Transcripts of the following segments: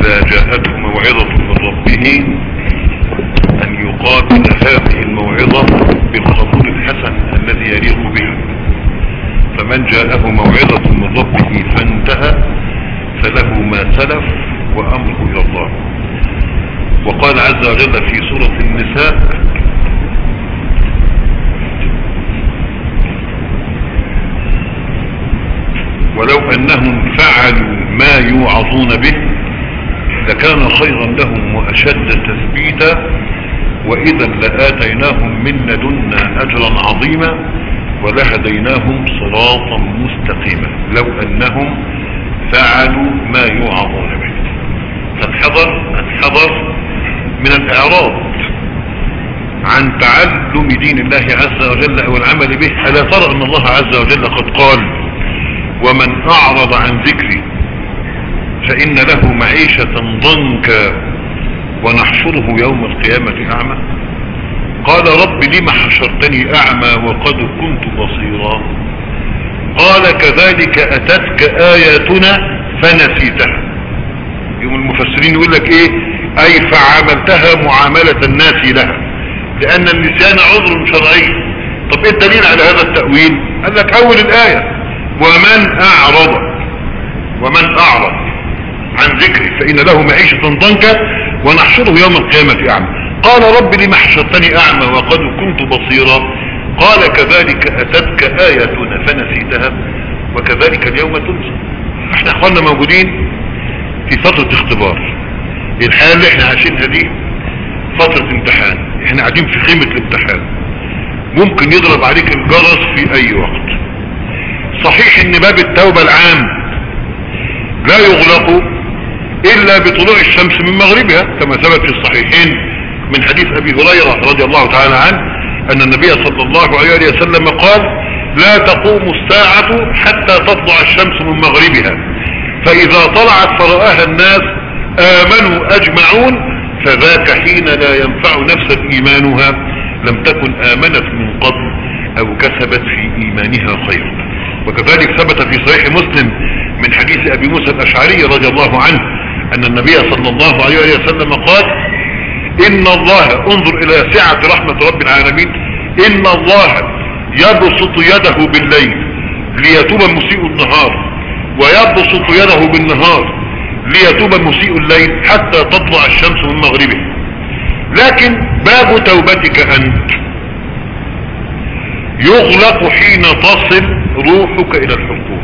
إذا جاءته موعظة من ربه أن يقابل هذه الموعظة بالقبول الحسن الذي يليق بها فمن جاءه موعظة من ربه فانتهى فله ما سلف وأمره إلى الله وقال عز وجل في سورة النساء ولو أنهم فعلوا ما يوعظون به لكان خيرا لهم وأشد تثبيتا وإذا لآتيناهم من لدنا أجرا عظيما ولهديناهم صراطا مستقيما لو أنهم فعلوا ما يوعظون به فالحذر الحذر من الإعراض عن تعلم دين الله عز وجل أو العمل به ألا ترى أن الله عز وجل قد قال ومن أعرض عن ذكري فإن له معيشة ضنكا ونحشره يوم القيامة أعمى قال رب لم حشرتني أعمى وقد كنت بصيرا قال كذلك أتتك آياتنا فنسيتها يوم المفسرين يقول لك ايه اي فعملتها معاملة الناس لها لان النسيان عذر شرعي طب ايه الدليل على هذا التأويل قال لك اول الاية ومن اعرض ومن اعرض عن ذكري فان له معيشة ضنكا ونحشره يوم القيامة اعمى قال رب لم حشرتني اعمى وقد كنت بصيرا قال كذلك اتتك اياتنا فنسيتها وكذلك اليوم تنسى احنا اخواننا موجودين في فترة اختبار الحياة اللي احنا عايشينها دي فترة امتحان احنا قاعدين في خيمة الامتحان ممكن يضرب عليك الجرس في اي وقت صحيح ان باب التوبة العام لا يغلق الا بطلوع الشمس من مغربها كما ثبت في الصحيحين من حديث ابي هريرة رضي الله تعالى عنه ان النبي صلى الله عليه وسلم قال لا تقوم الساعة حتى تطلع الشمس من مغربها فاذا طلعت فرآها الناس امنوا اجمعون فذاك حين لا ينفع نفسا ايمانها لم تكن امنت من قبل او كسبت في ايمانها خيرا وكذلك ثبت في صحيح مسلم من حديث ابي موسى الاشعري رضي الله عنه ان النبي صلى الله عليه وسلم قال ان الله انظر الى سعة رحمة رب العالمين ان الله يبسط يده بالليل ليتوب مسيء النهار ويبسط يده بالنهار ليتوب مسيء الليل حتى تطلع الشمس من مغربه لكن باب توبتك انت يغلق حين تصل روحك الى الحكم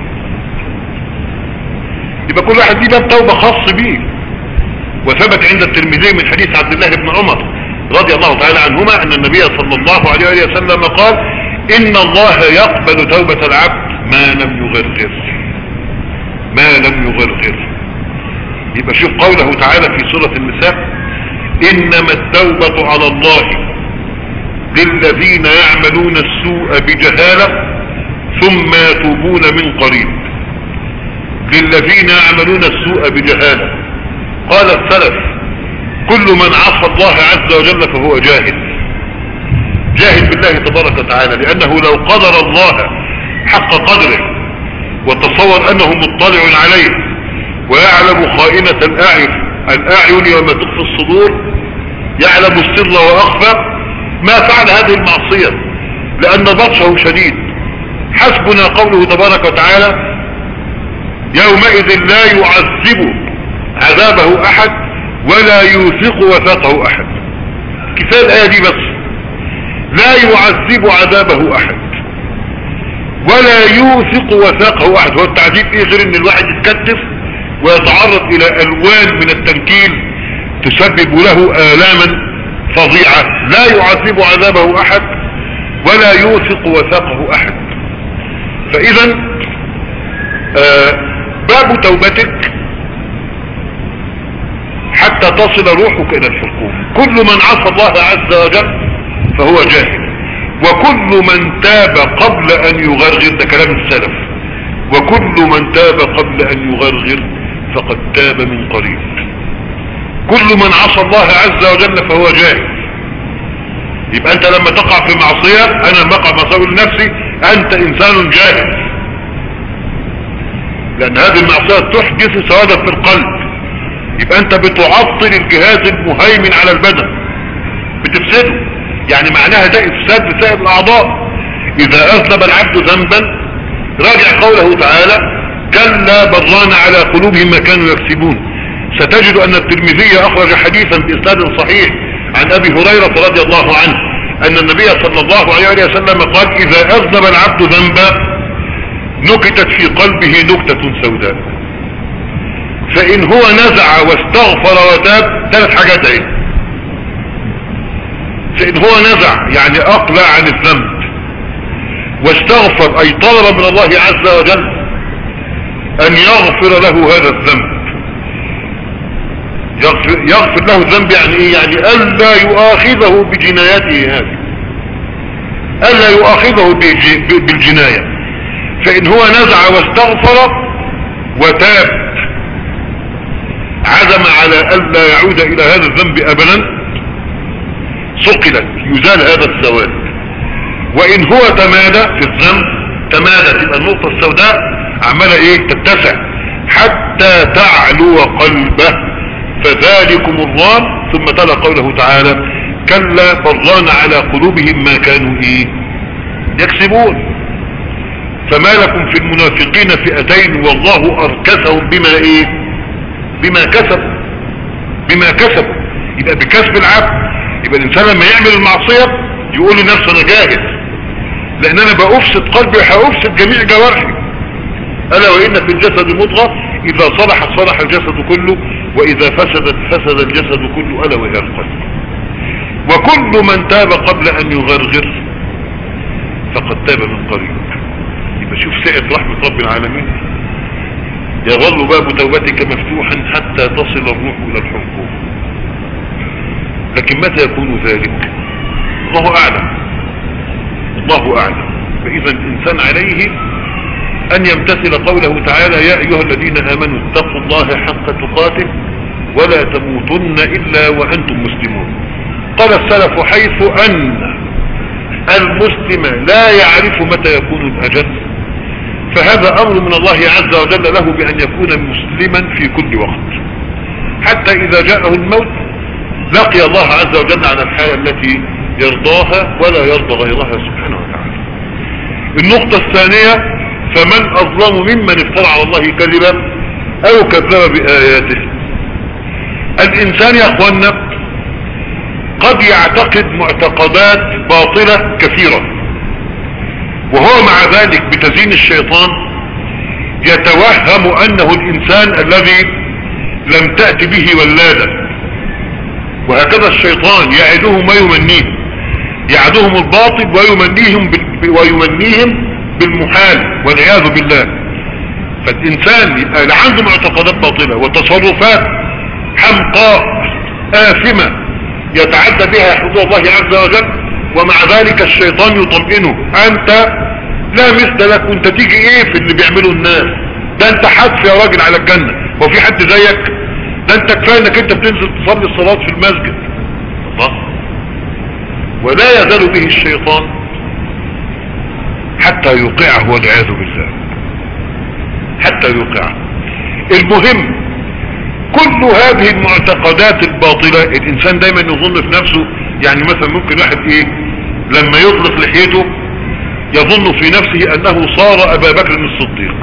يبقى كل واحد ليه باب توبة خاص بيه وثبت عند الترمذي من حديث عبد الله بن عمر رضي الله تعالى عنهما ان النبي صلى الله عليه وسلم قال ان الله يقبل توبة العبد ما لم يغرغر ما لم يغرغر يبقى شوف قوله تعالى في سورة النساء انما التوبة على الله للذين يعملون السوء بجهالة ثم يتوبون من قريب للذين يعملون السوء بجهالة قال السلف كل من عصى الله عز وجل فهو جاهل جاهل بالله تبارك وتعالى لانه لو قدر الله حق قدره وتصور انه مطلع عليه ويعلم خائنة الاعين الاعين وما تخفي الصدور يعلم السر واخفى ما فعل هذه المعصية لان بطشه شديد حسبنا قوله تبارك وتعالى يومئذ لا يعذب عذابه احد ولا يوثق وثاقه احد كفاية الايه دي بس لا يعذب عذابه احد ولا يوثق وثاقه احد هو التعذيب ايه غير ان الواحد يتكتف ويتعرض الى الوان من التنكيل تسبب له الاما فظيعة لا يعذب عذابه احد ولا يوثق وثاقه احد فاذا آه باب توبتك حتى تصل روحك الى الحكم كل من عصى الله عز وجل فهو جاهل وكل من تاب قبل ان يغرغر ده كلام السلف وكل من تاب قبل ان يغرغر فقد تاب من قريب كل من عصى الله عز وجل فهو جاهل يبقى انت لما تقع في معصية انا لما اقع معصية لنفسي انت انسان جاهل لان هذه المعصية تحدث سوادا في القلب يبقى انت بتعطل الجهاز المهيمن على البدن بتفسده يعني معناها ده افساد لسائر الاعضاء اذا اذنب العبد ذنبا راجع قوله تعالى كلا بران على قلوبهم ما كانوا يكسبون ستجد ان الترمذي اخرج حديثا باسناد صحيح عن ابي هريرة رضي الله عنه ان النبي صلى الله عليه وسلم قال اذا اذنب العبد ذنبا نكتت في قلبه نكتة سوداء فان هو نزع واستغفر وتاب ثلاث حاجات ايه فان هو نزع يعني اقلع عن الذنب واستغفر اي طلب من الله عز وجل ان يغفر له هذا الذنب يغفر, يغفر له الذنب يعني ايه يعني الا يؤاخذه بجنايته هذه الا يؤاخذه بالجناية فان هو نزع واستغفر وتاب عزم على الا يعود الى هذا الذنب ابدا صقلت يزال هذا السواد وان هو تمادى في الذنب تمادى تبقى النقطة السوداء عمالة ايه تتسع حتى تعلو قلبه فذلكم الرام ثم تلا قوله تعالى كلا بران على قلوبهم ما كانوا ايه يكسبون فما لكم في المنافقين فئتين والله اركسهم بما ايه بما كسبوا بما كسبوا يبقى بكسب العبد يبقى الانسان لما يعمل المعصية يقول لنفسه انا جاهز لان انا بأفسد قلبي وهأفسد جميع جوارحي الا وان في الجسد مضغة اذا صلحت صلح الجسد كله واذا فسدت فسد الجسد كله الا وهي القلب وكل من تاب قبل ان يغرغر فقد تاب من قريب يبقى شوف سعة رحمة رب العالمين يظل باب توبتك مفتوحا حتى تصل الروح الى الحلقوم لكن متى يكون ذلك الله اعلم الله اعلم فاذا الانسان عليه ان يمتثل قوله تعالى يا ايها الذين امنوا اتقوا الله حق تقاته ولا تموتن الا وانتم مسلمون قال السلف حيث ان المسلم لا يعرف متى يكون الاجل فهذا امر من الله عز وجل له بان يكون مسلما في كل وقت حتى اذا جاءه الموت لقي الله عز وجل على الحالة التي يرضاها ولا يرضى غيرها سبحانه وتعالى النقطة الثانية فمن اظلم ممن افترى على الله كذبا او كذب باياته الانسان يا اخوانا قد يعتقد معتقدات باطلة كثيرة وهو مع ذلك بتزيين الشيطان يتوهم انه الانسان الذي لم تأت به ولادة وهكذا الشيطان يعدهم ويمنيهم يعدهم الباطل ويمنيهم, ويمنيهم بالمحال والعياذ بالله فالإنسان اللي عنده معتقدات باطلة وتصرفات حمقاء آثمة يتعدى بها حدود الله عز وجل ومع ذلك الشيطان يطمئنه أنت لا مثل لك وانت تيجي ايه في اللي بيعمله الناس ده انت حدث يا راجل على الجنة وفي حد زيك ده انت كفاية انك انت بتنزل تصلي الصلاة في المسجد الله ولا يزال به الشيطان حتى يوقعه والعياذ بالله حتى يوقعه المهم كل هذه المعتقدات الباطلة الانسان دايما يظن في نفسه يعني مثلا ممكن واحد ايه لما يطلق لحيته يظن في نفسه انه صار ابا بكر الصديق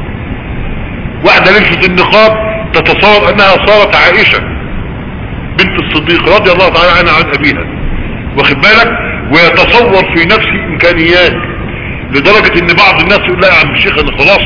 واحدة لبست النقاب تتصور انها صارت عائشة بنت الصديق رضي الله تعالى عنها عن ابيها واخد بالك ويتصور في نفسه امكانيات لدرجة ان بعض الناس يقول لا يا عم الشيخ انا خلاص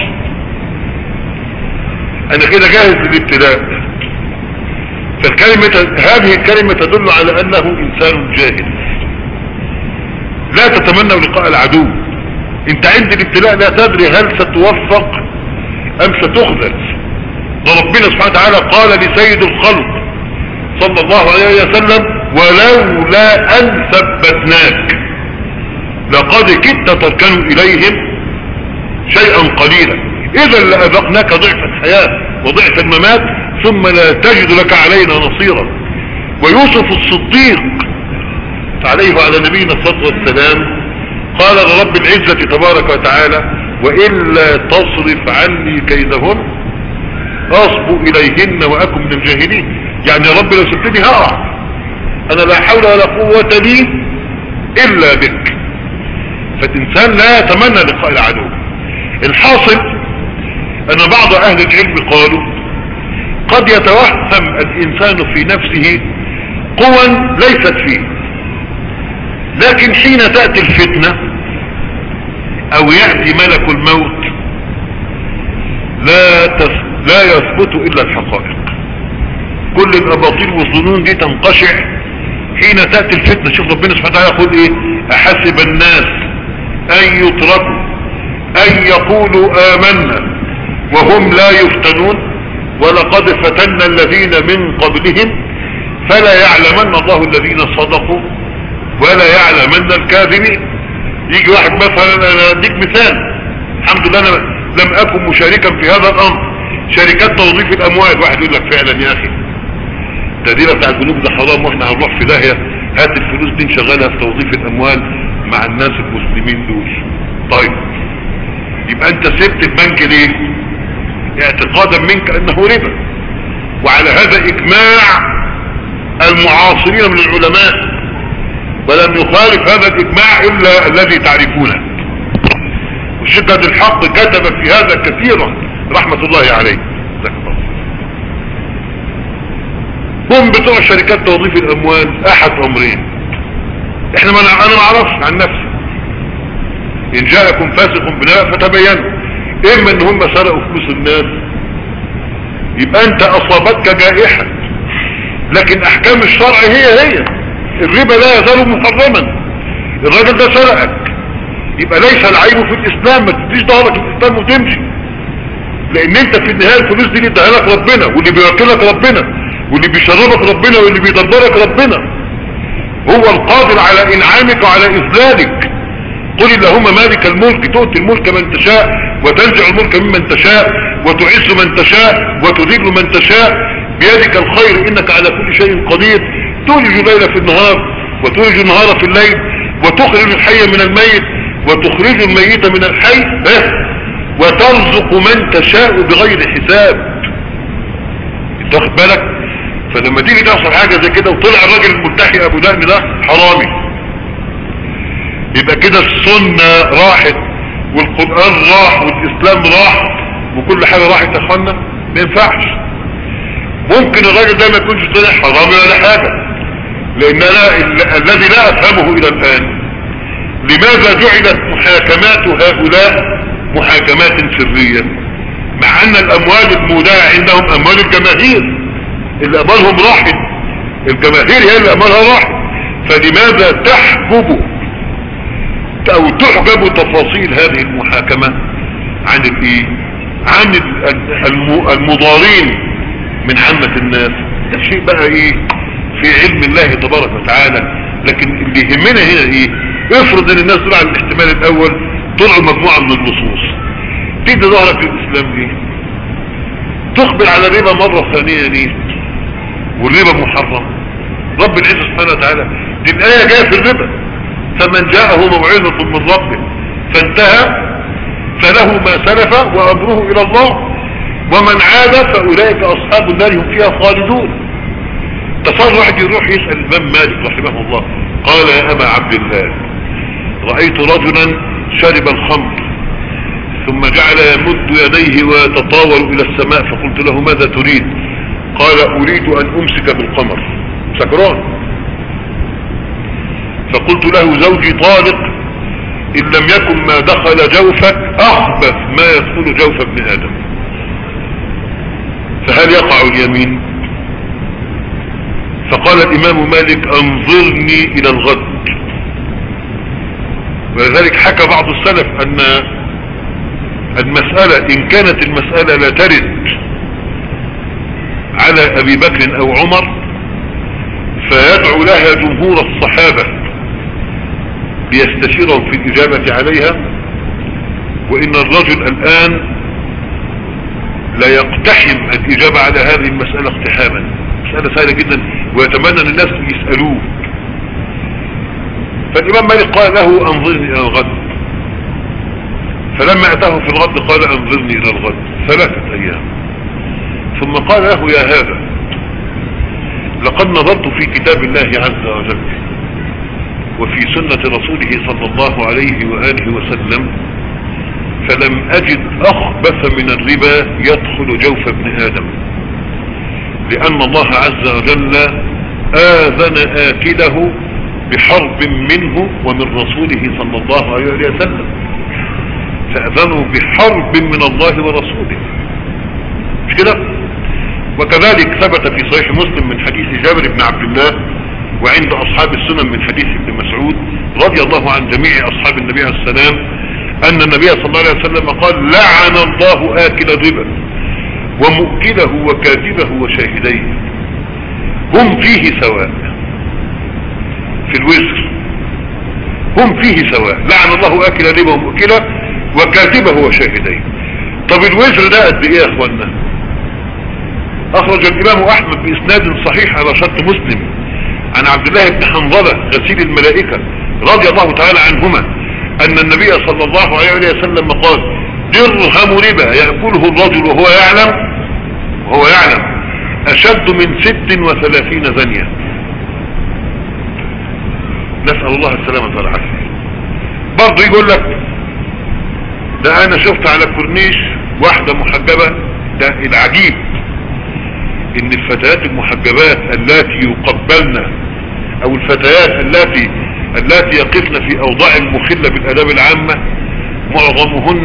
انا كده جاهز للابتلاء فالكلمة هذه الكلمة تدل على انه انسان جاهل لا تتمنى لقاء العدو انت عند الابتلاء لا تدري هل ستوفق ام ستخذل وربنا سبحانه وتعالى قال لسيد الخلق صلى الله عليه وسلم ولولا ان ثبتناك لقد كدت تركن اليهم شيئا قليلا اذا لأذقناك ضعف الحياة وضعف الممات ثم لا تجد لك علينا نصيرا ويوسف الصديق عليه وعلى نبينا الصلاة والسلام قال لرب العزة تبارك وتعالى وإلا تصرف عني كيدهن اصبو اليهن واكن من الجاهلين يعني يا رب لو سبتني هقع انا لا حول ولا قوة لي الا بك فالانسان لا يتمنى لقاء العدو الحاصل ان بعض اهل العلم قالوا قد يتوهم الانسان في نفسه قوى ليست فيه لكن حين تأتي الفتنة او يأتي ملك الموت لا, تس لا يثبت الا الحقائق كل الاباطيل والظنون دي تنقشع حين تأتي الفتنة شوف ربنا سبحانه وتعالى يقول ايه احسب الناس ان يتركوا ان يقولوا امنا وهم لا يفتنون ولقد فتنا الذين من قبلهم فلا يعلمن الله الذين صدقوا ولا يعلمن الكاذبين يجي واحد مثلا انا اديك مثال الحمد لله انا لم اكن مشاركا في هذا الامر شركات توظيف الاموال واحد يقول لك فعلا يا اخي التقديره بتاع البنوك ده حرام واحنا هنروح في داهيه هات الفلوس دي نشغلها في توظيف الاموال مع الناس المسلمين دول طيب يبقى انت سبت البنك ليه اعتقادا منك انه ربا وعلى هذا اجماع المعاصرين من العلماء ولم يخالف هذا الاجماع الا الذي تعرفونه وشدة الحق كتب في هذا كثيرا رحمة الله عليه هم بتوع شركات توظيف الاموال احد امرين احنا ما انا ما اعرفش عن نفسي ان جاءكم فاسق بناء فتبينوا اما ان هم سرقوا فلوس الناس يبقى انت اصابتك جائحة لكن احكام الشرع هي هي الربا لا يزال محرما الراجل ده سرقك يبقى ليس العيب في الاسلام ما تديش ظهرك الاسلام وتمشي لان انت في النهاية الفلوس دي اللي اداها لك ربنا واللي بيوكلك ربنا واللي بيشربك ربنا واللي بيدبرك ربنا هو القادر على انعامك وعلى اذلالك قل اللهم مالك الملك تؤتي الملك من تشاء وتنزع الملك ممن تشاء وتعز من تشاء وتذل من تشاء بيدك الخير انك على كل شيء قدير تولج الليل في النهار وتولج النهار في الليل وتخرج الحي من الميت وتخرج الميت من الحي وترزق من تشاء بغير حساب تاخد بالك فلما تيجي تحصل حاجة زي كده وطلع الراجل الملتحي ابو دهن ده حرامي يبقى كده السنة راحت والقرآن راح والاسلام راح وكل حاجة راحت يا اخوانا ما ينفعش ممكن الراجل ده ما يكونش طلع حرامي ولا حاجة لان انا الذي لا افهمه الى الان لماذا جعلت محاكمات هؤلاء محاكمات سرية مع ان الاموال المودعة عندهم اموال الجماهير اللي اموالهم راحت الجماهير هي اللي اموالها راحت فلماذا تحجب او تحجب تفاصيل هذه المحاكمة عن الايه عن المضارين من عامة الناس ده شيء بقى ايه في علم الله تبارك وتعالى لكن اللي يهمنا هنا ايه افرض ان الناس دول على الاحتمال الاول طلعوا مجموعة من النصوص تيجي ظهرك الاسلام دي تقبل على الربا مرة ثانية دي والربا محرم رب العزة سبحانه وتعالى دي الآية جاية في الربا فمن جاءه موعظة من ربه فانتهى فله ما سلف وأمره إلى الله ومن عاد فأولئك أصحاب النار هم فيها خالدون تصور واحد يروح يسأل الإمام مالك رحمه الله قال يا أبا عبد الله رأيت رجلا شرب الخمر ثم جعل يمد يديه ويتطاول إلى السماء فقلت له ماذا تريد قال أريد أن أمسك بالقمر سكران فقلت له زوجي طالق إن لم يكن ما دخل جوفك أخبث ما يدخل جوف ابن آدم فهل يقع اليمين فقال الإمام مالك أنظرني إلى الغد ولذلك حكى بعض السلف أن المسألة إن كانت المسألة لا ترد على أبي بكر أو عمر فيدعو لها جمهور الصحابة ليستشيرهم في الإجابة عليها وإن الرجل الآن لا يقتحم الإجابة على هذه المسألة اقتحاما مسألة سهلة جدا ويتمنى أن الناس يسألوه فالإمام مالك قال له أنظرني إلى الغد فلما أتاه في الغد قال أنظرني إلى الغد ثلاثة أيام ثم قال له يا هذا لقد نظرت في كتاب الله عز وجل وفي سنة رسوله صلى الله عليه وآله وسلم فلم أجد أخبث من الربا يدخل جوف ابن آدم لأن الله عز وجل آذن آكله بحرب منه ومن رسوله صلى الله عليه وسلم فأذنوا بحرب من الله ورسوله مش كده وكذلك ثبت في صحيح مسلم من حديث جابر بن عبد الله وعند أصحاب السنن من حديث ابن مسعود رضي الله عن جميع أصحاب النبي عليه السلام أن النبي صلى الله عليه وسلم قال لعن الله آكل الربا ومؤكله وكاتبه وشاهديه هم فيه سواء في الوزر هم فيه سواء لعن الله آكل الربا ومؤكله وكاتبه وشاهديه طب الوزر ده قد ايه يا اخوانا اخرج الامام احمد باسناد صحيح على شرط مسلم عن عبد الله بن حنظلة غسيل الملائكة رضي الله تعالى عنهما ان النبي صلى الله عليه وسلم قال درهم ربا يأكله الرجل وهو يعلم وهو يعلم اشد من ست وثلاثين زنية نسأل الله السلامة والعافية برضه يقول لك ده انا شفت على كورنيش واحدة محجبة ده العجيب ان الفتيات المحجبات التي يقبلن او الفتيات التي التي يقفن في اوضاع مخلة بالاداب العامة معظمهن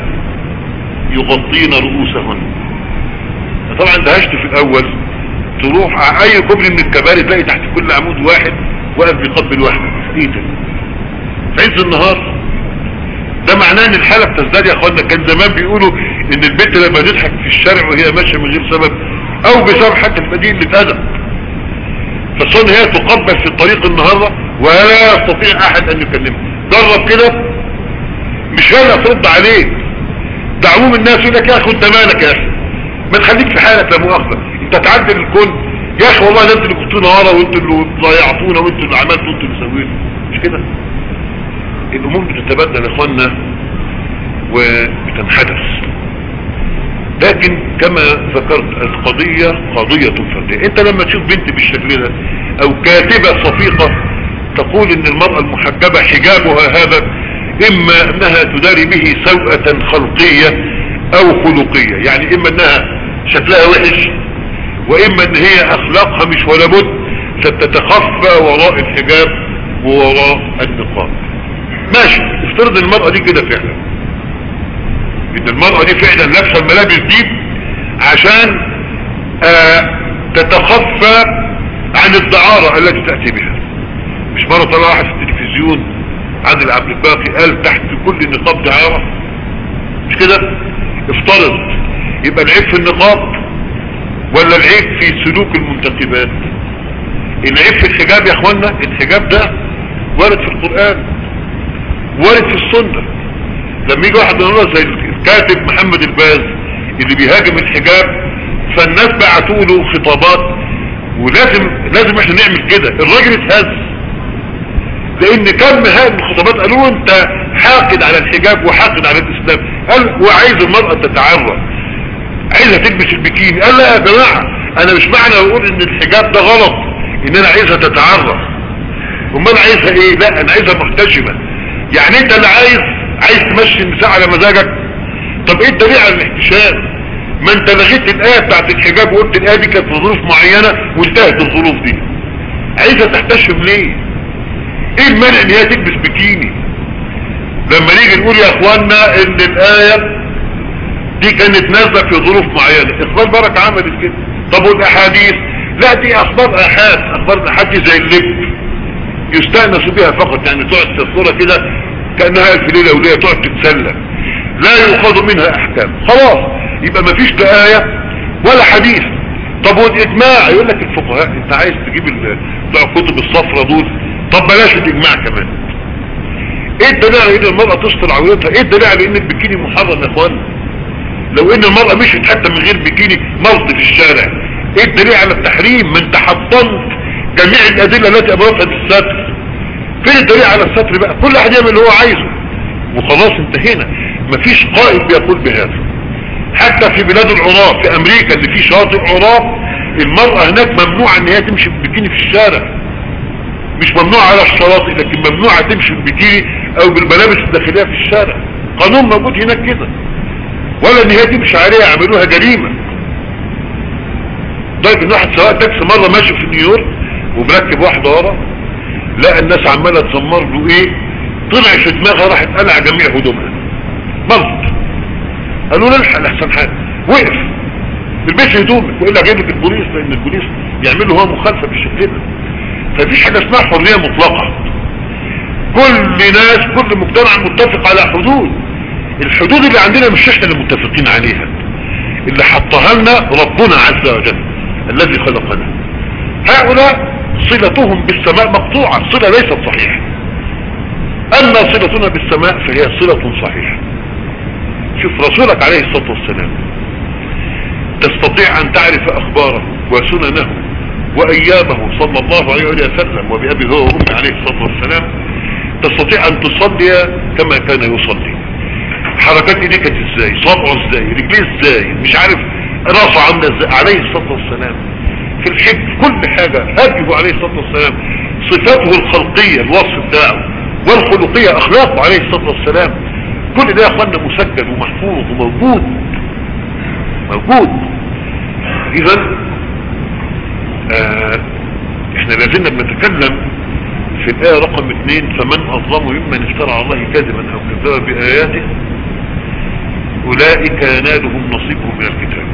يغطين رؤوسهن طبعا دهشت في الاول تروح اي كوبري من الكباري تلاقي تحت كل عمود واحد واقف بيقبل واحدة ايه ده في عز النهار ده معناه ان الحالة بتزداد يا اخوانا كان زمان بيقولوا ان البنت لما تضحك في الشارع وهي ماشية من غير سبب او بسبب حتى البديل اللي اتأذى فالصون هي تقبل في الطريق النهاردة ولا يستطيع احد ان يكلمها جرب كده مش هي ترد عليك ده عموم الناس يقول لك يا اخي انت مالك يا اخي ما تخليك في حالك لا مؤاخذة انت تعدل الكل يا اخي والله ده انتوا اللي كنتونا ورا وانتوا اللي ضيعتونا وانتوا اللي عملتوا وانتوا اللي سويتوا مش كده الامور بتتبدل يا اخوانا وبتنحدث لكن كما ذكرت القضية قضية فردية انت لما تشوف بنت بالشكل ده او كاتبة صفيقة تقول ان المرأة المحجبة حجابها هذا اما انها تداري به سوءة خلقية او خلقية يعني اما انها شكلها وحش واما ان هي اخلاقها مش ولا بد ستتخفى وراء الحجاب ووراء النقاب ماشي افترض المرأة دي كده فعلا ان المرأة دي فعلا لابسه الملابس دي عشان آه تتخفى عن الدعارة التي تأتي بها مش مرة طلع واحد في التلفزيون عادل عبد الباقي قال تحت كل نقاب دعارة مش كده افترض يبقى العيب في النقاب ولا العيب في سلوك المنتقبات العيب في الحجاب يا اخوانا الحجاب ده وارد في القرآن وارد في السنة لما يجي واحد من زي الكاتب محمد الباز اللي بيهاجم الحجاب فالناس بعتوا له خطابات ولازم لازم احنا نعمل كده الراجل اتهز لان كم هذه الخطابات قالوا انت حاقد على الحجاب وحاقد على الاسلام قال وعايز المرأة تتعرى عايزة تلبس البكيني قال لا يا جماعة انا مش معنى اقول ان الحجاب ده غلط ان انا عايزها تتعرى امال عايزها ايه لا انا عايزها محتشمة يعني انت اللي عايز عايز تمشي النساء على مزاجك طب ايه الدليل على الاحتشام ما انت لغيت الايه بتاعت الحجاب وقلت الايه دي كانت في ظروف معينه وانتهت الظروف دي عايزه تحتشم ليه ايه المانع ان هي تلبس بكيني لما نيجي نقول يا اخوانا ان الايه دي كانت نازله في ظروف معينه اخبار بركه عملت كده طب والاحاديث لا دي اخبار احاد اخبار الاحاد دي زي اللب يستأنس بها فقط يعني تقعد تصورها كده كأنها ألف ليلة وليلة تقعد تتسلى لا يؤخذ منها احكام خلاص يبقى ما فيش لا آية ولا حديث طب والاجماع يقول لك الفقهاء انت عايز تجيب بتوع الكتب الصفرة دول طب بلاش الاجماع كمان ايه الدليل على ان المرأة تستر عورتها ايه الدليل على ان البكيني محرم يا اخوان لو ان المرأة مشيت حتى من غير بكيني مرض في الشارع ايه الدليل على التحريم ما انت حطمت جميع الادلة التي ابرزها بالستر فين الدليل على الستر بقى كل واحد يعمل اللي هو عايزه وخلاص انتهينا مفيش قائد بيقول بهذا حتى في بلاد العراف في امريكا اللي فيه شواطئ عراف المرأة هناك ممنوع ان هي تمشي بالبكيني في الشارع مش ممنوع على الشواطئ لكن ممنوع تمشي بالبكيني او بالملابس الداخلية في الشارع قانون موجود هناك كده ولا ان هي تمشي عليها يعملوها جريمة طيب ان واحد سواق تاكسي مرة ماشي في نيويورك ومركب واحدة ورا لقى الناس عمالة تزمر له ايه طلع في دماغها راحت قلع جميع هدومها ملط قالوا له الحق لحسن حاجة وقف البس هدومك والا جايب لك البوليس لان البوليس يعملوا هو مخالفة بالشكل ده ففيش حاجة اسمها حرية مطلقة كل ناس كل مجتمع متفق على حدود الحدود اللي عندنا مش احنا اللي متفقين عليها اللي حطها لنا ربنا عز وجل الذي خلقنا هؤلاء صلتهم بالسماء مقطوعة صلة ليست صحيحة اما صلتنا بالسماء فهي صلة صحيحة شوف رسولك عليه الصلاة والسلام تستطيع ان تعرف اخباره وسننه وايامه صلى الله عليه وسلم وبأبي هو وامي عليه الصلاة والسلام تستطيع ان تصلي كما كان يصلي حركات ايديه كانت ازاي صبعه ازاي رجليه ازاي مش عارف راسه عامله ازاي عليه الصلاة والسلام في الحج كل حاجة هديه عليه الصلاة والسلام صفاته الخلقية الوصف بتاعه والخلقية اخلاقه عليه الصلاة والسلام كل ده يا اخوانا مسجل ومحفوظ وموجود موجود اذا آه احنا لازلنا بنتكلم في الآية رقم اثنين فمن أظلم ممن افترى على الله كذبا أو كذب بآياته أولئك ينالهم نصيبهم من الكتاب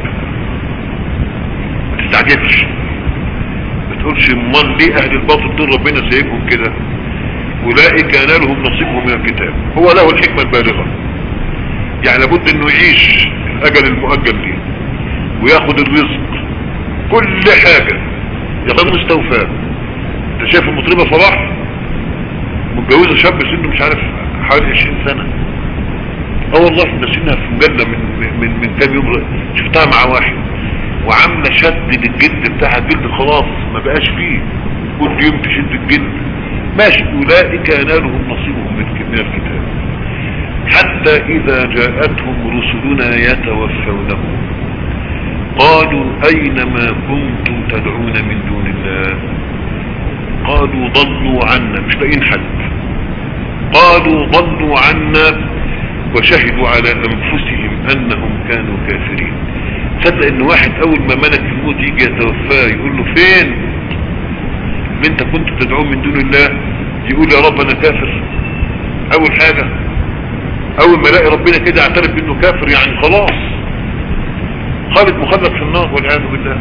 ما تستعجبش ما تقولش امال ليه أهل الباطل دول ربنا سايبهم كده أولئك ينالهم نصيبهم من الكتاب هو له الحكمة البالغة يعني لابد انه يعيش الأجل المؤجل ليه وياخد الرزق كل حاجة ياخد مستوفاه انت شايف المطربة صلاح متجوزة شاب سنه مش عارف حوالي 20 سنة اه والله نسينها في مجلة من من من كام يوم شفتها مع واحد وعاملة شد للجلد بتاعها الجلد خلاص ما بقاش فيه كل يوم تشد الجلد ماشي اولئك ينالهم نصيبهم من الكتاب حتى اذا جاءتهم رسلنا يتوفونهم قالوا اين ما كنتم تدعون من دون الله قالوا ضلوا عنا مش لاقيين حد قالوا ضلوا عنا وشهدوا على انفسهم انهم كانوا كافرين تصدق ان واحد اول ما ملك الموت يجي يتوفاه يقول له فين اللي انت كنت تدعوه من دون الله يقول يا رب انا كافر اول حاجة اول ما الاقي ربنا كده اعترف انه كافر يعني خلاص خالد مخلد في النار والعياذ بالله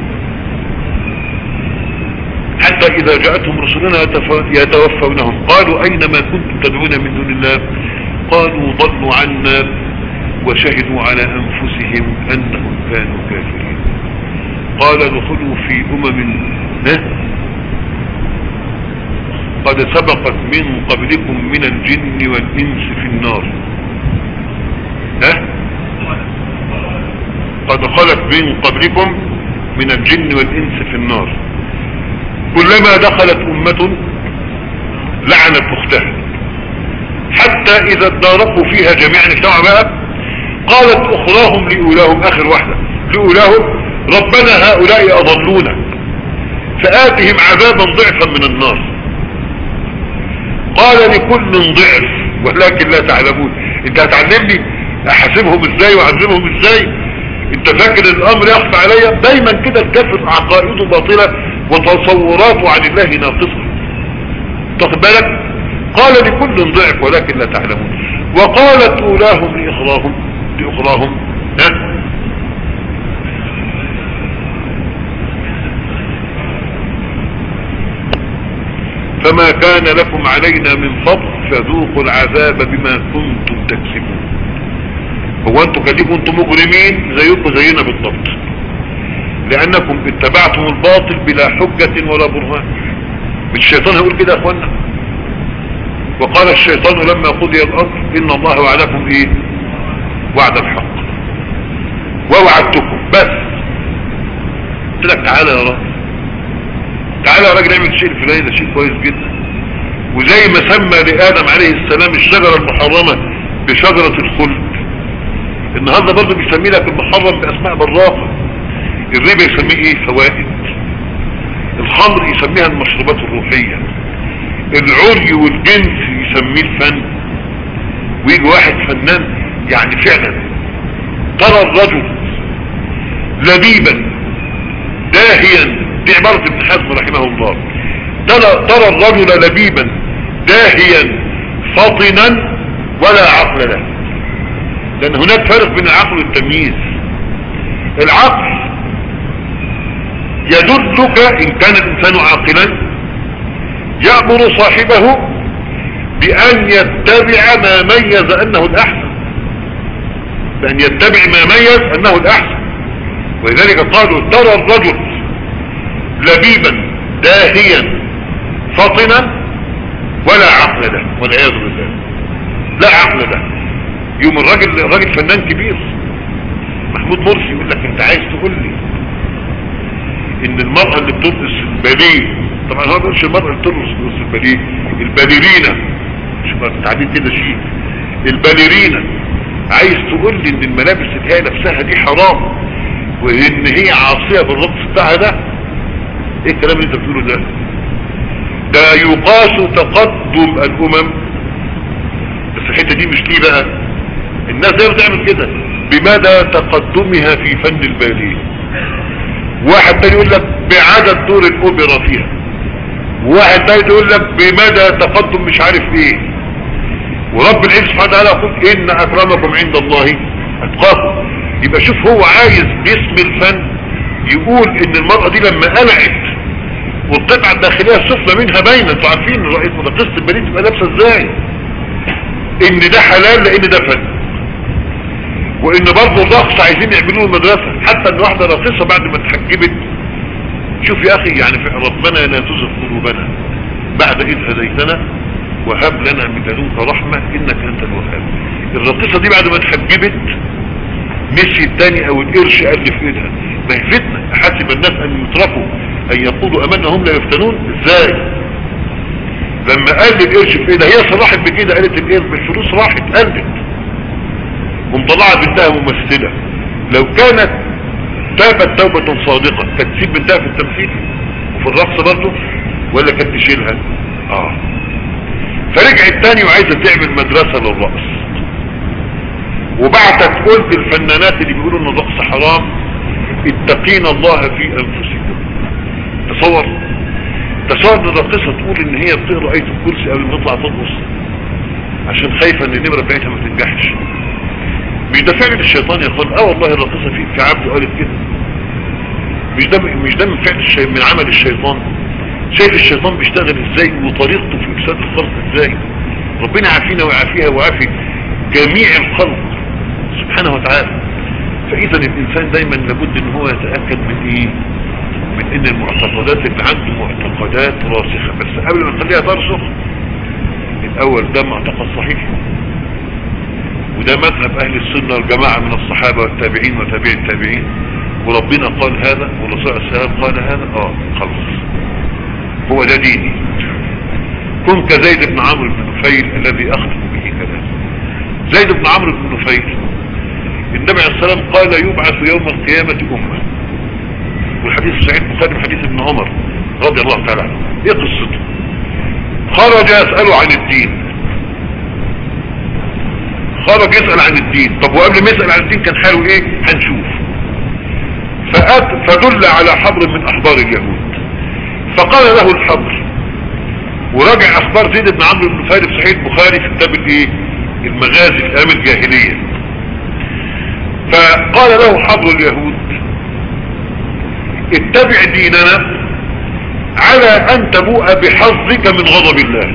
حتى إذا جاءتهم رسلنا يتوفونهم قالوا أين ما كنتم تدعون من دون الله قالوا ضلوا عنا وشهدوا على أنفسهم أنهم كانوا كافرين قال ادخلوا في أمم قد سبقت من قبلكم من الجن والإنس في النار ها قد خلت من قبلكم من الجن والإنس في النار كلما دخلت أمة لعنت أختها حتى إذا اداركوا فيها جميعا اجتمع بقى قالت أخراهم لأولاهم آخر واحدة لأولاهم ربنا هؤلاء أضلونا فآتهم عذابا ضعفا من النار قال لكل ضعف ولكن لا تعلمون انت هتعلمني احاسبهم ازاي واعذبهم ازاي انت فاكر الامر يخفى عليا دايما كده الكافر عقائده باطلة وتصوراته عن الله ناقصة تاخد بالك قال لكل ضعف ولكن لا تعلمون وقالت اولاهم لاخراهم لاخراهم ها فما كان لكم علينا من فضل فذوقوا العذاب بما كنتم تكسبون هو انتوا كذبوا انتم مجرمين زيكم زينا بالضبط لانكم اتبعتم الباطل بلا حجة ولا برهان مش الشيطان هيقول كده يا اخوانا وقال الشيطان لما قضي الامر ان الله وعدكم ايه وعد الحق ووعدتكم بس قلت لك تعالى يا رب تعالى يا راجل اعمل شيء الفلاني ده شيء كويس جدا وزي ما سمى لآدم عليه السلام الشجرة المحرمة بشجرة الخلد النهاردة برضه بيسمي لك المحرم باسماء براقة الربا يسميه ايه فوائد الخمر يسميها المشروبات الروحية العري والجنس يسميه الفن ويجي واحد فنان يعني فعلا ترى الرجل لبيبا داهيا دي عبارة ابن حزم رحمه الله ترى, ترى الرجل لبيبا داهيا فطنا ولا عقل له لان هناك فرق بين العقل والتمييز العقل يدلك ان كان الانسان عاقلا يأمر صاحبه بان يتبع ما ميز انه الاحسن بان يتبع ما ميز انه الاحسن ولذلك قالوا ترى الرجل لبيبا داهيا فطنا ولا عقل له والعياذ بالله لا عقل له يوم الراجل الراجل فنان كبير محمود مرسي يقول لك انت عايز تقول لي ان المرأة اللي بترقص الباليه طبعا هو بيقولش المرأة اللي بترقص الباليه الباليرينا شوف التعبير كده شيء الباليرينا عايز تقول لي ان الملابس اللي هي نفسها دي حرام وان هي عاصية بالرقص بتاعها ده ايه الكلام اللي انت بتقوله ده ده يقاس تقدم الامم بس الحته دي مش ليه بقى الناس دايما بتعمل كده بمدى تقدمها في فن الباليه واحد تاني يقول لك بعدد دور الاوبرا فيها واحد تاني يقول لك بمدى تقدم مش عارف ايه ورب العزة سبحانه وتعالى يقول ان اكرمكم عند الله اتقاكم يبقى شوف هو عايز باسم الفن يقول ان المرأة دي لما قلعت والقطعة الداخلية السفلى منها باينة انتوا عارفين رئيس مدقسة البنين تبقى لابسة ازاي ان ده حلال لان ده فن وان برضه الرقص عايزين يعملوه المدرسة حتى ان واحدة راقصة بعد ما اتحجبت شوف يا اخي يعني ربنا لا تزغ قلوبنا بعد اذ هديتنا وهب لنا من لدنك رحمة انك انت الوهاب الراقصة دي بعد ما اتحجبت مشي التاني او القرش قال في ايدها ما هي فتنة حسب الناس ان يتركوا ان يقولوا امنا هم لا يفتنون ازاي لما قال القرش في ايدها هي صرحت بكده قالت القرش بالفلوس راحت قلت ومطلعة بنتها ممثلة لو كانت تابت توبة صادقة كانت تسيب بنتها في التمثيل وفي الرقص برضه ولا كانت تشيلها اه فرجعت تاني وعايزة تعمل مدرسة للرقص وبعتت قلت الفنانات اللي بيقولوا ان الرقص حرام اتقين الله في انفسكم تصور تصور ان الراقصة تقول ان هي بتقرا ايه الكرسي قبل ما تطلع ترقص عشان خايفة ان النمرة بتاعتها ما تنجحش مش ده فعل الشيطان يقول اه والله الراقصة في في عبده قالت كده مش ده مش ده من فعل الشي... من عمل الشيطان شايف الشيطان بيشتغل ازاي وطريقته في افساد الخلق ازاي ربنا عافينا ويعافيها ويعافي جميع الخلق سبحانه وتعالى فاذا الانسان دايما لابد ان هو يتأكد من ايه من ان المعتقدات اللي عنده معتقدات راسخة بس قبل ما نخليها ترسخ الاول ده معتقد صحيح وده مذهب اهل السنة والجماعة من الصحابة والتابعين وتابعي التابعين وربنا قال هذا والرسول عليه السلام قال هذا اه خلص هو ده ديني كن كزيد بن عمرو بن نفيل الذي اختم به كلام زيد بن عمرو بن نفيل النبي عليه السلام قال يبعث يوم القيامة امة والحديث صحيح البخاري من حديث ابن عمر رضي الله تعالى عنه ايه قصته خرج يسأله عن الدين خرج يسأل عن الدين طب وقبل ما يسأل عن الدين كان حاله ايه هنشوف فأت فدل على حبر من احبار اليهود فقال له الحبر وراجع اخبار زيد بن عمرو بن نفيل في صحيح البخاري في كتاب الايه المغازي في ايام الجاهليه فقال له حبر اليهود اتبع ديننا على ان تبوء بحظك من غضب الله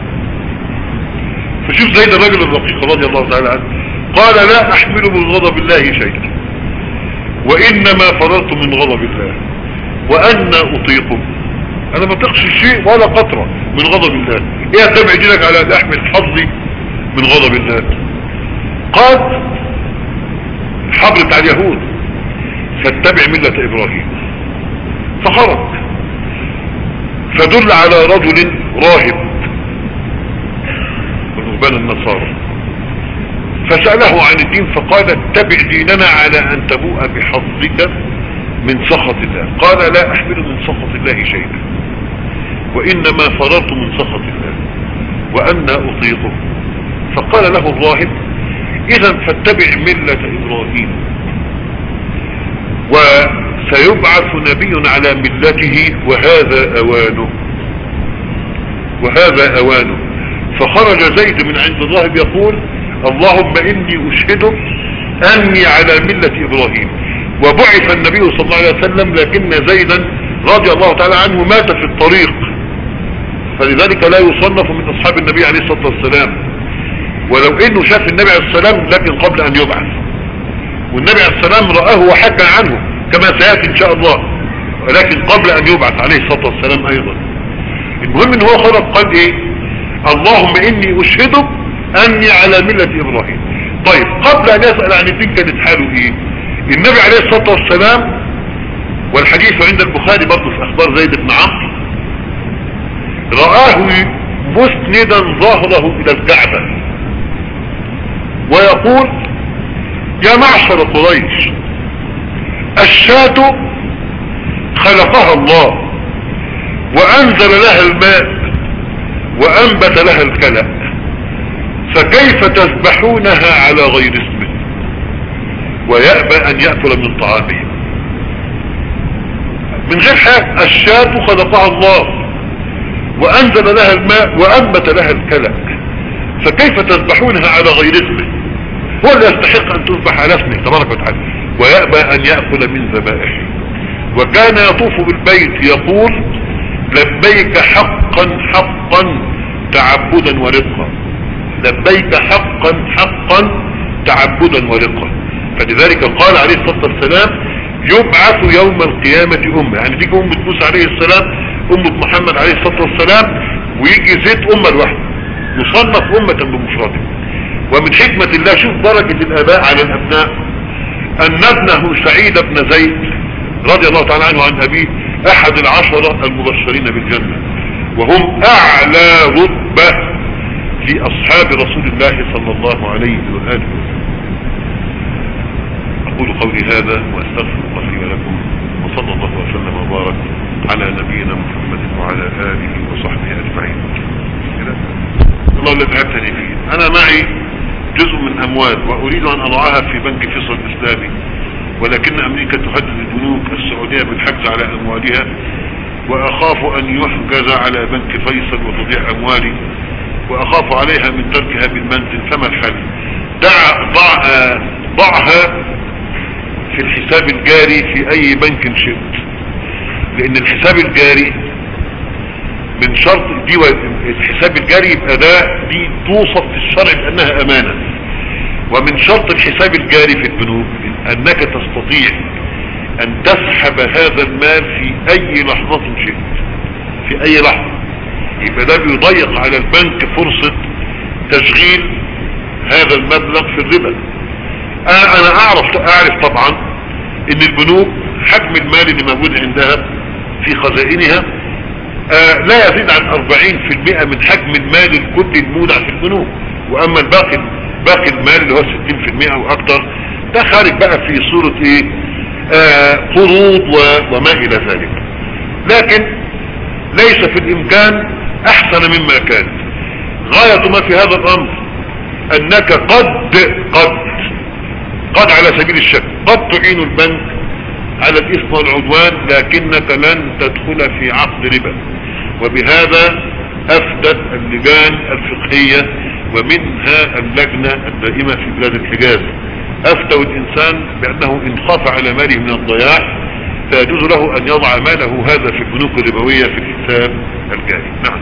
فشوف زيد الرجل الرقيق رضي الله تعالى عنه قال لا احمل من غضب الله شيئا وانما فررت من غضب الله وانا اطيقه انا ما اطيقش شيء ولا قطرة من غضب الله ايه اتبع دينك على ان احمل حظي من غضب الله قال الحبر بتاع اليهود فاتبع ملة ابراهيم فخرج فدل على رجل راهب من رهبان النصارى فسأله عن الدين فقال اتبع ديننا على ان تبوء بحظك من سخط الله قال لا احمل من سخط الله شيئا وانما فررت من سخط الله وانا اطيقه فقال له الراهب اذا فاتبع ملة ابراهيم وسيبعث نبي على ملته وهذا اوانه وهذا اوانه فخرج زيد من عند الراهب يقول اللهم اني اشهدك اني على ملة ابراهيم وبعث النبي صلى الله عليه وسلم لكن زيدا رضي الله تعالى عنه مات في الطريق فلذلك لا يصنف من اصحاب النبي عليه الصلاة والسلام ولو انه شاف النبي عليه السلام لكن قبل ان يبعث والنبي عليه السلام رآه وحكى عنه كما سيأتي ان شاء الله ولكن قبل ان يبعث عليه الصلاة والسلام ايضا المهم ان هو خرج قال ايه اللهم اني اشهدك اني على ملة ابراهيم طيب قبل ان يسأل عن الدين كانت حاله ايه النبي عليه الصلاة والسلام والحديث عند البخاري برضه في اخبار زيد بن عمرو رآه مسندا ظهره الى الكعبة ويقول يا معشر قريش الشاة خلقها الله وانزل لها الماء وانبت لها الكلأ فكيف تذبحونها على غير اسمه ويأبى ان يأكل من طعامه من غير حاجة الشاة خلقها الله وانزل لها الماء وانبت لها الكلأ فكيف تذبحونها على غير اسمه هو اللي يستحق ان تذبح على اسمه تبارك وتعالى ويأبى ان يأكل من ذبائحه وكان يطوف بالبيت يقول لبيك حقا حقا تعبدا ورقا لبيك حقا حقا تعبدا ورقا فلذلك قال عليه الصلاة والسلام يبعث يوم القيامة أمة يعني تيجي أمة موسى عليه السلام أمة محمد عليه الصلاة والسلام ويجي زيت أمة لوحده يصنف أمة بمفرده ومن حكمة الله شوف درجة الآباء على الأبناء أن ابنه سعيد بن زيد رضي الله تعالى عنه عن أبيه أحد العشرة المبشرين بالجنة وهم أعلى رتبة لأصحاب رسول الله صلى الله عليه وآله وسلم أقول قولي هذا وأستغفر الله لي ولكم وصلى الله وسلم وبارك على نبينا محمد وعلى آله وصحبه أجمعين الله الذي تعبتني فيه أنا معي جزء من أموال وأريد أن أضعها في بنك فيصل الإسلامي ولكن أمريكا تهدد البنوك السعودية بالحجز على أموالها وأخاف أن يحجز على بنك فيصل وتضيع أموالي وأخاف عليها من تركها بالمنزل فما الحل دع ضع ضعها في الحساب الجاري في أي بنك شئت لأن الحساب الجاري من شرط دي الحساب الجاري يبقى ده دي توصف في الشرع بأنها أمانة ومن شرط الحساب الجاري في البنوك أنك تستطيع أن تسحب هذا المال في أي لحظة شئت في أي لحظة يبقى ده بيضيق على البنك فرصة تشغيل هذا المبلغ في الربا انا اعرف اعرف طبعا ان البنوك حجم المال اللي موجود عندها في خزائنها آه لا يزيد عن 40% من حجم المال الكلي المودع في البنوك واما الباقي باقي المال اللي هو 60% او اكتر ده خارج بقى في صورة ايه آه قروض وما الى ذلك لكن ليس في الامكان احسن مما كان غاية ما في هذا الامر انك قد قد قد على سبيل الشك قد تعين البنك على الاثم والعدوان لكنك لن تدخل في عقد ربا وبهذا افدت اللجان الفقهية ومنها اللجنة الدائمة في بلاد الحجاز افتوا الانسان بانه ان خاف على ماله من الضياع فيجوز له ان يضع ماله هذا في البنوك الربوية في الحساب الجاري نعم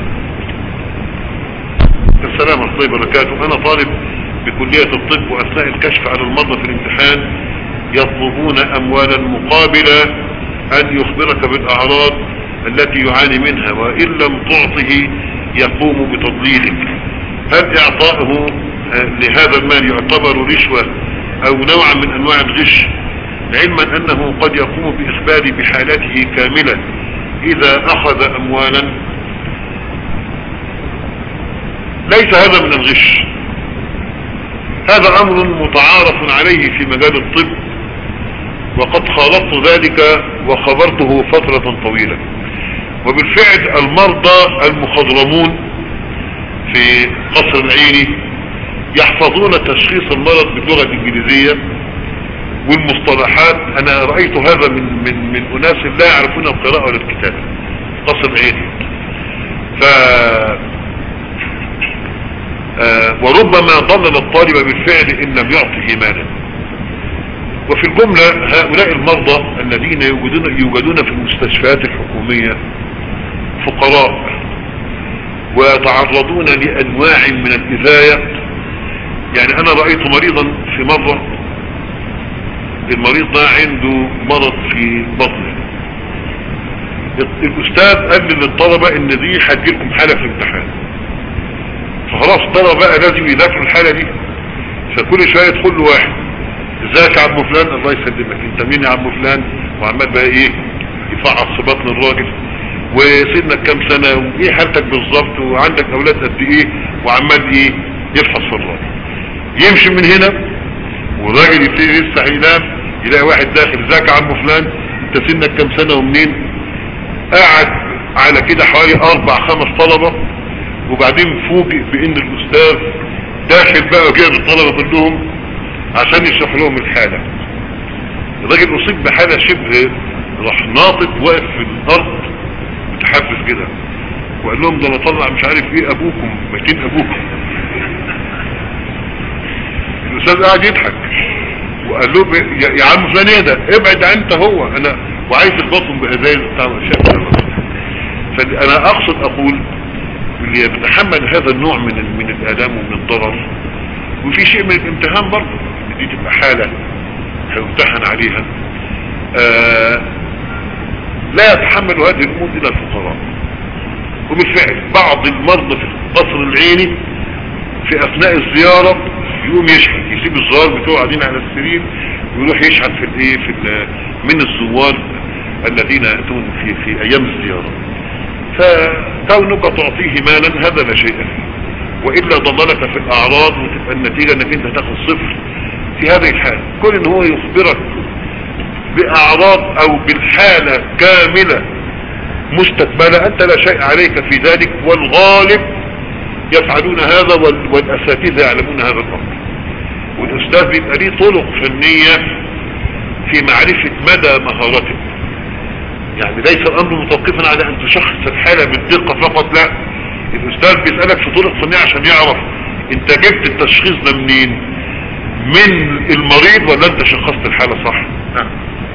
السلام ورحمة الله وبركاته انا طالب بكلية الطب واثناء الكشف على المرضى في الامتحان يطلبون اموالا مقابل ان يخبرك بالاعراض التي يعاني منها وان لم تعطه يقوم بتضليلك هل اعطائه لهذا المال يعتبر رشوة او نوعا من انواع الغش علما انه قد يقوم باخباري بحالته كاملة اذا اخذ اموالا ليس هذا من الغش هذا امر متعارف عليه في مجال الطب وقد خالطت ذلك وخبرته فترة طويلة وبالفعل المرضى المخضرمون في قصر العيني يحفظون تشخيص المرض باللغة الانجليزية والمصطلحات انا رأيت هذا من, من, من اناس لا يعرفون القراءة ولا الكتابة قصر العيني ف آه وربما ضلل الطالب بالفعل ان لم يعطه مالا وفي الجملة هؤلاء المرضى الذين يوجدون, يوجدون في المستشفيات الحكومية فقراء ويتعرضون لأنواع من الإذاية يعني أنا رأيت مريضا في مرة المريض ده عنده مرض في بطنه الأستاذ قال للطلبة إن دي هتجيلكم حالة في الامتحان فخلاص الطلبة بقى لازم يذاكروا الحالة دي فكل شوية يدخل له واحد ازيك يا عم فلان الله يسلمك انت مين يا عم فلان وعمال بقى ايه يفعص في بطن الراجل وسنك كام سنة وايه حالتك بالظبط وعندك اولاد قد ايه وعمال ايه يفحص في الراجل يمشي من هنا والراجل يبتدي يفتح ينام يلاقي واحد داخل ازيك يا عم فلان انت سنك كام سنة ومنين قاعد على كده حوالي اربع خمس طلبة وبعدين فوجئ بان الاستاذ داخل بقى وجايب الطلبة كلهم عشان يشرح لهم الحالة الراجل اصيب بحالة شبه راح ناطط واقف في الارض متحفز كده وقال لهم ده انا طلع مش عارف ايه ابوكم ميتين ابوكم الاستاذ قاعد يضحك وقال له يا عم فلان ايه ده ابعد انت هو انا وعايز البطن بهذين بتاع الشاب فانا اقصد اقول اللي يتحمل هذا النوع من من الالام ومن الضرر وفي شيء من الامتحان برضه دي تبقى حالة هيمتحن عليها آه لا يتحمل هذه الامور الى الفقراء وبالفعل بعض المرضى في القصر العيني في اثناء الزيارة يقوم يشحت يسيب الزوار بتوعه قاعدين على السرير ويروح يشحت في الايه في من الزوار الذين ياتون في في ايام الزيارة فكونك تعطيه مالا هذا لا شيء فيه وإلا ضللك في الأعراض وتبقى النتيجة أنك أنت تاخد صفر في هذه الحالة كل ان هو يخبرك بأعراض أو بالحالة كاملة مستقبلة أنت لا شيء عليك في ذلك والغالب يفعلون هذا والأساتذة يعلمون هذا الأمر والأستاذ بيبقى ليه طرق فنية في معرفة مدى مهارته يعني ليس الأمر متوقفا على أن تشخص الحالة بالدقة فقط لا الأستاذ بيسألك في طرق فنية عشان يعرف انت جبت التشخيص ده منين من المريض ولا انت شخصت الحالة صح نعم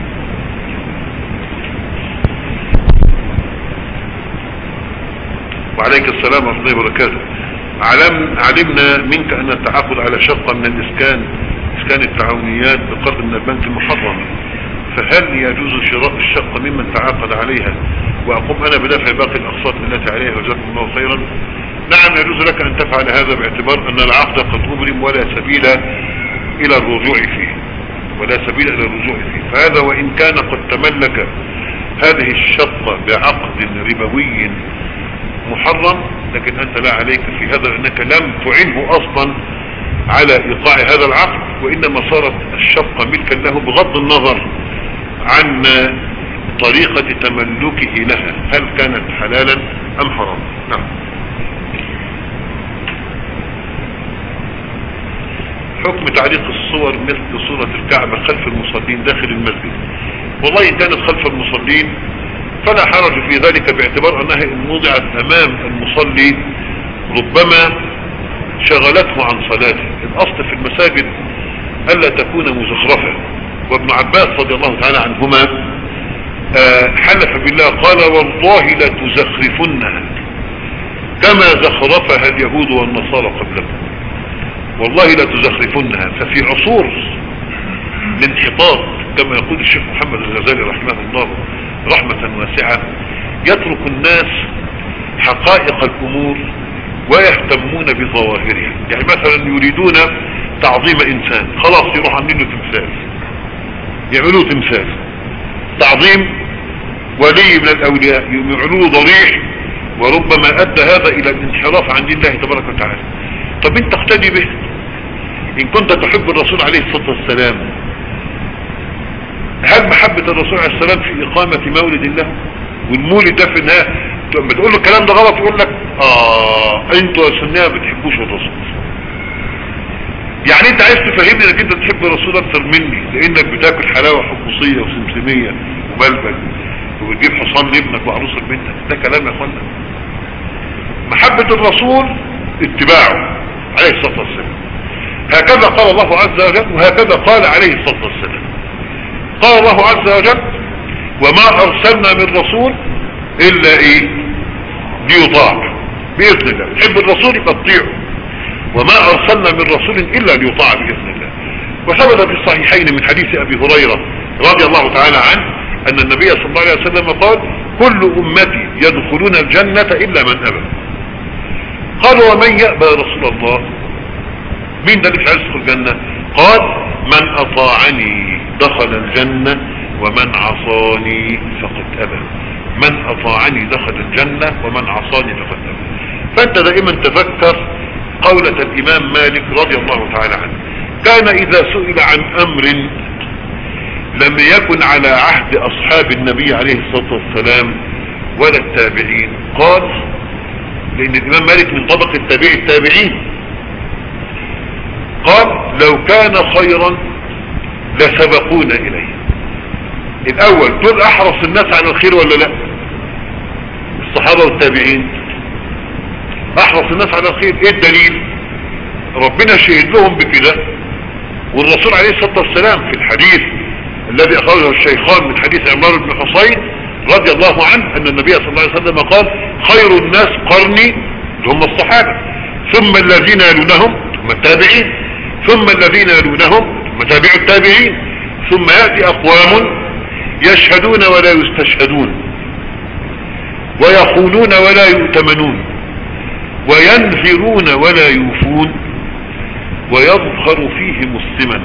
وعليك السلام ورحمة الله وبركاته علم علمنا منك ان التعاقد على شقة من الاسكان اسكان التعاونيات بقرض من البنك المحرم فهل يجوز شراء الشقة ممن تعاقد عليها واقوم انا بدفع باقي الاقساط التي عليها وجزاكم الله خيرا نعم يجوز لك ان تفعل هذا باعتبار ان العقد قد ابرم ولا سبيل الى الرجوع فيه ولا سبيل الى الرجوع فيه فهذا وان كان قد تملك هذه الشقة بعقد ربوي محرم لكن انت لا عليك في هذا انك لم تعنه اصلا على ايقاع هذا العقد وانما صارت الشقة ملكا له بغض النظر عن طريقة تملكه لها هل كانت حلالا ام حراما نعم حكم تعليق الصور مثل صورة الكعبة خلف المصلين داخل المسجد والله ان كانت خلف المصلين فلا حرج في ذلك باعتبار انها ان وضعت امام المصلي ربما شغلته عن صلاته الاصل في المساجد الا تكون مزخرفة وابن عباس رضي الله تعالى عنهما آه حلف بالله قال والله لتزخرفنها كما زخرفها اليهود والنصارى قبلكم والله لا تزخرفنها ففي عصور الانحطاط كما يقول الشيخ محمد الغزالي رحمه الله رحمة واسعة يترك الناس حقائق الامور ويهتمون بظواهرها يعني مثلا يريدون تعظيم انسان خلاص يروح عاملين له تمثال يعملوه تمثال تعظيم ولي من الاولياء يعملوه ضريح وربما ادى هذا الى الانحراف عن دين الله تبارك وتعالى طب انت اقتدي به ان كنت تحب الرسول عليه الصلاة والسلام هل محبة الرسول عليه السلام في اقامة مولد الله والمولد ده في النهاية لما تقول له الكلام ده غلط يقول لك اه انتوا يا سنية ما بتحبوش الرسول يعني انت عايز تفهمني انك انت تحب الرسول اكتر مني لانك بتاكل حلاوة حمصية وسمسمية وبلبل وبتجيب حصان لابنك وعروس لبنتك ده كلام يا اخوانا محبة الرسول اتباعه عليه الصلاة والسلام هكذا قال الله عز وجل وهكذا قال عليه الصلاة والسلام قال الله عز وجل وما ارسلنا من رسول الا ايه ليطاع باذن الله تحب الرسول يبقى تطيعه وما ارسلنا من رسول الا ليطاع باذن الله وثبت في الصحيحين من حديث ابي هريرة رضي الله تعالى عنه ان النبي صلى الله عليه وسلم قال كل امتي يدخلون الجنة الا من ابى قالوا ومن يأبى يا رسول الله مين ده اللي مش عايز يدخل الجنة قال من اطاعني دخل الجنة ومن عصاني فقد ابى من اطاعني دخل الجنة ومن عصاني فقد ابى فانت دائما تذكر قولة الامام مالك رضي الله تعالى عنه كان اذا سئل عن امر لم يكن على عهد اصحاب النبي عليه الصلاة والسلام ولا التابعين قال لان الامام مالك من طبق التابع التابعين قال لو كان خيرا لسبقونا اليه الاول دول احرص الناس على الخير ولا لا الصحابة والتابعين احرص الناس على الخير ايه الدليل ربنا شهد لهم بكده والرسول عليه الصلاة والسلام في الحديث الذي اخرجه الشيخان من حديث عمار بن حصين رضي الله عنه ان النبي صلى الله عليه وسلم قال خير الناس قرني هم الصحابة ثم الذين يلونهم ثم التابعين ثم الذين يلونهم ثم تابع التابعين ثم يأتي اقوام يشهدون ولا يستشهدون ويخونون ولا يؤتمنون وينفرون ولا يوفون ويظهر فيهم السمن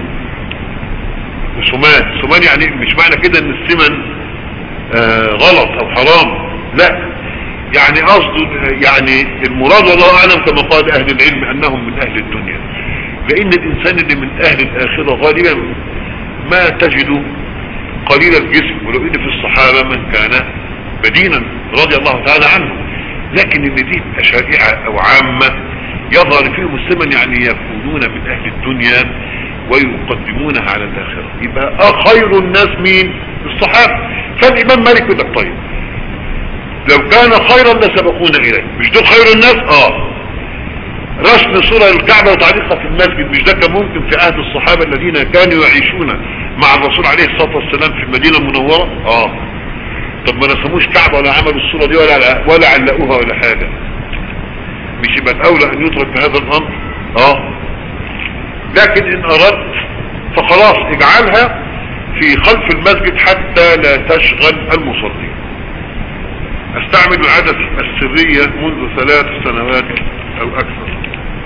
سمان سمان يعني مش معنى كده ان السمن آه غلط او حرام لا يعني قصده يعني المراد والله اعلم كما قال اهل العلم انهم من اهل الدنيا لان الانسان اللي من اهل الاخرة غالبا ما تجد قليل الجسم ولو ان في الصحابة من كان بدينا رضي الله تعالى عنه لكن ان دي شائعة او عامة يظهر فيهم السمن يعني يكونون من اهل الدنيا ويقدمونها على الاخرة يبقى خير الناس مين الصحابة فالامام مالك يقول لك طيب لو كان خيرا لسبقونا اليه مش دول خير الناس اه رسم صورة الكعبة وتعليقها في المسجد مش ده كان ممكن في عهد الصحابة الذين كانوا يعيشون مع الرسول عليه الصلاة والسلام في المدينة المنورة اه طب ما رسموش كعبة ولا عملوا الصورة دي ولا ولا علقوها ولا حاجة مش يبقى الاولى ان يترك بهذا الامر اه لكن ان اردت فخلاص اجعلها في خلف المسجد حتى لا تشغل المصلين استعمل العادة السرية منذ ثلاث سنوات او اكثر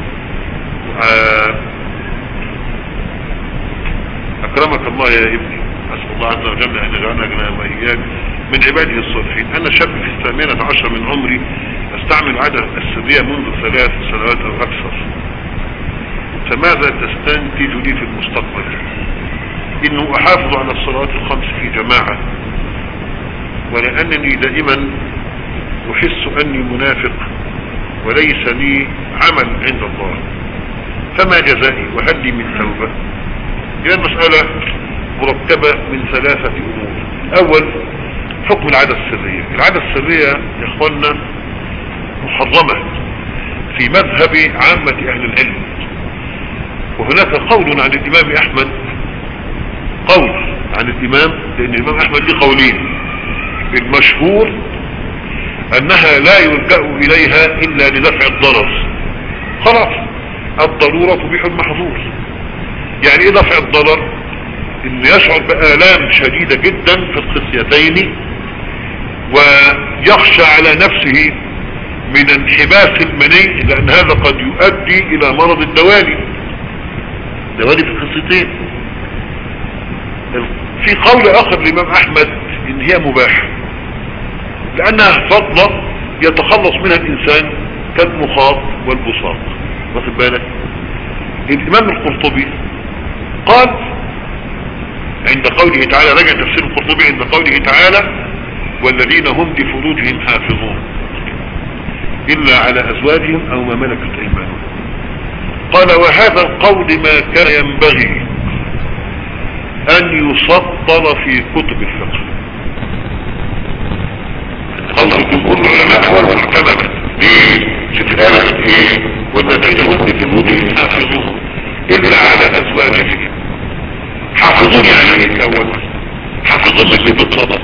اكرمك الله يا ابني اسأل الله عز وجل ان يجعلنا جنا واياك من عباده الصالحين انا شاب في الثامنة عشر من عمري استعمل العادة السرية منذ ثلاث سنوات او اكثر فماذا تستنتج لي في المستقبل انه احافظ على الصلوات الخمس في جماعة ولانني دائما احس اني منافق وليس لي عمل عند الله فما جزائي وهل لي من توبة هي المسألة مركبة من ثلاثة امور اول حكم العادة السرية العادة السرية يا اخوانا محرمة في مذهب عامة اهل العلم وهناك قول عن الامام احمد قول عن الامام لان الامام احمد ليه قولين المشهور انها لا يلجأ اليها الا لدفع الضرر خلاص الضرورة تبيح المحظور يعني ايه دفع الضرر انه يشعر بآلام شديدة جدا في الخصيتين ويخشى على نفسه من انحباس المني لان هذا قد يؤدي الى مرض الدوالي دوالي في الخصيتين في قول اخر لامام احمد ان هي مباحة لانها فضلة يتخلص منها الانسان كالمخاط والبصاق واخد بالك الامام القرطبي قال عند قوله تعالى رجع تفسير القرطبي عند قوله تعالى والذين هم لفروجهم حافظون إلا على أزواجهم أو ما ملكت أيمانهم قال وهذا القول ما كان ينبغي أن يسطر في كتب الفقه قال جمهور العلماء والمحكمة ليه؟ شوف الآية ايه؟ والذين هم لفروجهم حافظون إلا على أزواجهم حافظون يعني ايه الأول حافظون اللي بالضبط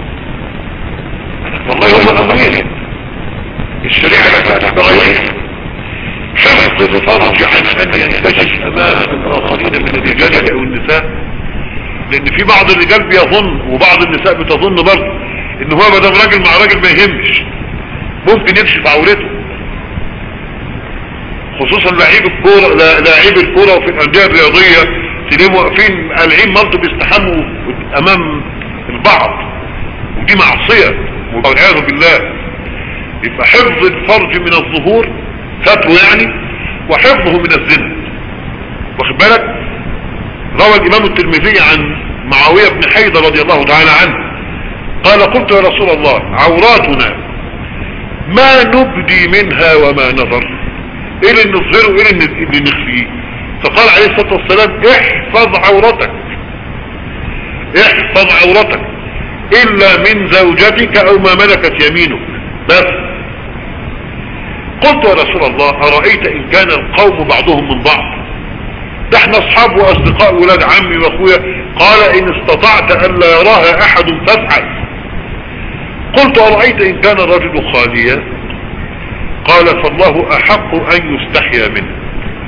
والله هم أمرين الشريعة لا تتغير حفظ الفرج عن أن ينتشف أمام الآخرين من الرجال أو النساء لأن في بعض الرجال بيظن وبعض النساء بتظن برضه إن هو ما دام راجل مع راجل ما يهمش ممكن يكشف عورته خصوصا لعيب الكورة لاعيب الكورة وفي الأندية الرياضية تلاقيهم واقفين قالعين برضه بيستحموا أمام البعض ودي معصية والعياذ بالله يبقى حفظ الفرج من الظهور فتوى يعني وحفظه من الزنا واخد بالك روى الامام الترمذي عن معاوية بن حيدة رضي الله تعالى عنه قال قلت يا رسول الله عوراتنا ما نبدي منها وما نظر ايه اللي نظهره وايه اللي نخفيه فقال عليه الصلاة والسلام احفظ عورتك احفظ عورتك الا من زوجتك او ما ملكت يمينك بس قلت يا رسول الله أرأيت إن كان القوم بعضهم من بعض ده احنا اصحاب واصدقاء ولاد عمي واخويا قال ان استطعت ان لا يراها احد فافعل قلت أرأيت ان كان الرجل خاليا قال فالله احق ان يستحيا منه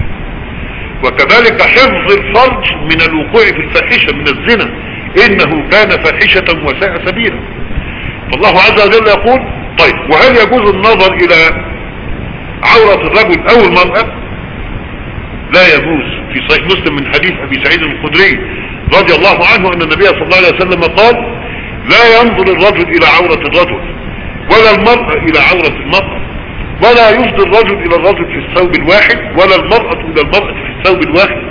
وكذلك حفظ الفرج من الوقوع في الفاحشة من الزنا انه كان فاحشة وساء سبيلا فالله عز وجل يقول طيب وهل يجوز النظر الى عورة الرجل او المرأة لا يجوز في صحيح مسلم من حديث ابي سعيد الخدري رضي الله عنه ان النبي صلى الله عليه وسلم قال لا ينظر الرجل الى عورة الرجل ولا المرأة الى عورة المرأة ولا يفضي الرجل الى الرجل في الثوب الواحد ولا المرأة الى المرأة في الثوب الواحد